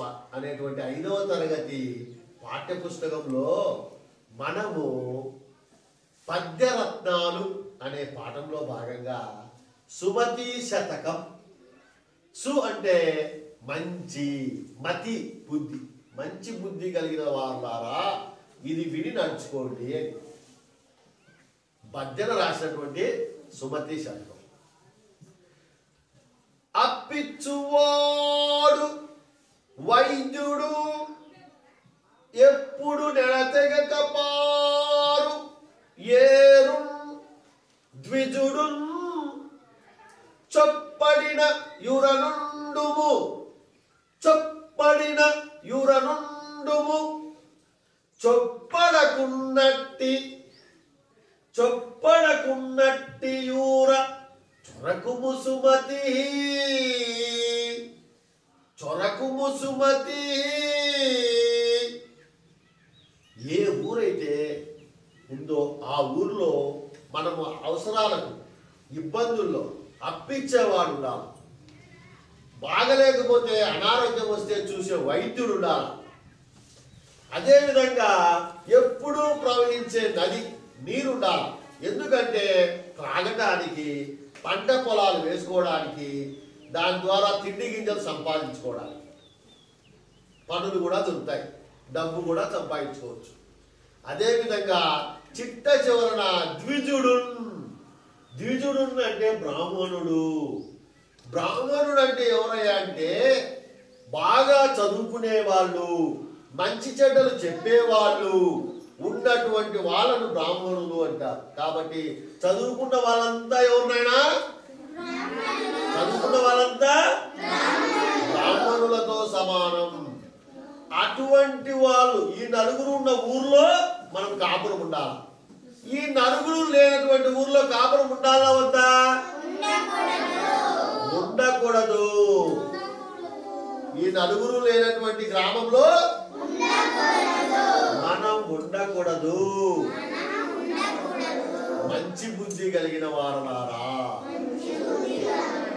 ప- అనేటువంటి ఐదవ తరగతి పాఠ్యపుస్తకంలో మనము పద్యరత్నాలు అనే పాఠంలో భాగంగా సుమతి శతకం సు అంటే మంచి మతి బుద్ధి మంచి బుద్ధి కలిగిన వారులారా ఇది విని నడుచుకోండి అని పద్యన రాసినటువంటి సుమతి శతకం అప్పిచ్చువాడు వైద్యుడు ఎప్పుడు నెడతెగక పారు ఏరు ద్విజుడు చొప్పడిన యురనుండుము చొప్పడిన యురనుండుము చొప్పడకున్నట్టి చొప్పడకున్నట్టి యూర చొరకుము సుమతి చొరకుము సుమతి ఏ ఊరైతే ఉందో ఆ ఊర్లో మనము అవసరాలకు ఇబ్బందుల్లో అప్పించేవాడు ఉండాలి బాగలేకపోతే అనారోగ్యం వస్తే చూసే వైద్యుడు ఉండాలి అదేవిధంగా ఎప్పుడూ ప్రవహించే నది నీరుండాలి ఎందుకంటే త్రాగటానికి పంట పొలాలు వేసుకోవడానికి దాని ద్వారా తిండి గింజలు సంపాదించుకోవడానికి పనులు కూడా దొరుకుతాయి డబ్బు కూడా సంపాదించుకోవచ్చు అదేవిధంగా చిట్ట చివరన ద్విజుడు ద్విజుడు అంటే బ్రాహ్మణుడు బ్రాహ్మణుడు అంటే ఎవరయ్యా అంటే బాగా చదువుకునే వాళ్ళు మంచి చెడ్డలు చెప్పేవాళ్ళు ఉన్నటువంటి వాళ్ళను బ్రాహ్మణులు అంటారు కాబట్టి చదువుకున్న వాళ్ళంతా ఎవరినైనా చదువుకున్న వాళ్ళంతా బ్రాహ్మణులతో సమానం అటువంటి వాళ్ళు ఈ నలుగురు ఉన్న ఊర్లో మనం కాపురం ఉండాలి ఈ నలుగురు లేనటువంటి ఊర్లో కాపురం ఉండాలా వద్దా ఉండకూడదు ఈ నలుగురు లేనటువంటి గ్రామంలో మనం ఉండకూడదు మంచి బుద్ధి కలిగిన వారలారా